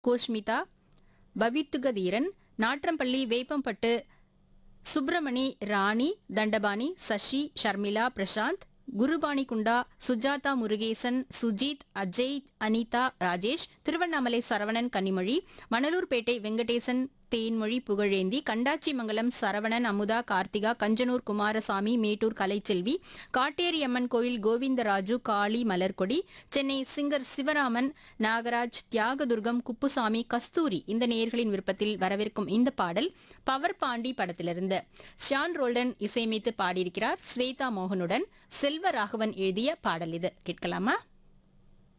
கோஷ்மிதா பவித்துகதீரன் நாற்றம்பள்ளி வேப்பம்பட்டு சுப்பிரமணி ராணி தண்டபாணி சசி ஷர்மிளா பிரசாந்த் குருபாணி குண்டா சுஜாதா முருகேசன் சுஜித் அஜய் அனிதா ராஜேஷ் திருவண்ணாமலை சரவணன் கனிமொழி மணலூர்பேட்டை வெங்கடேசன் தேன்மொழி புகழேந்தி கண்டாச்சிமங்கலம் சரவணன் அமுதா கார்த்திகா கஞ்சனூர் குமாரசாமி மேட்டூர் கலைச்செல்வி காட்டேரியம்மன் கோயில் கோவிந்தராஜு காளி மலர்கொடி சென்னை சிங்கர் சிவராமன் நாகராஜ் தியாகதுர்கம் குப்புசாமி கஸ்தூரி இந்த நேயர்களின் விருப்பத்தில் வரவிருக்கும் இந்த பாடல் பவர் பாண்டி படத்திலிருந்து ஷான் ரோல்டன் இசையமைத்து பாடியிருக்கிறார் ஸ்வேதா மோகனுடன் செல்வராகவன் எழுதிய பாடல் இது கேட்கலாமா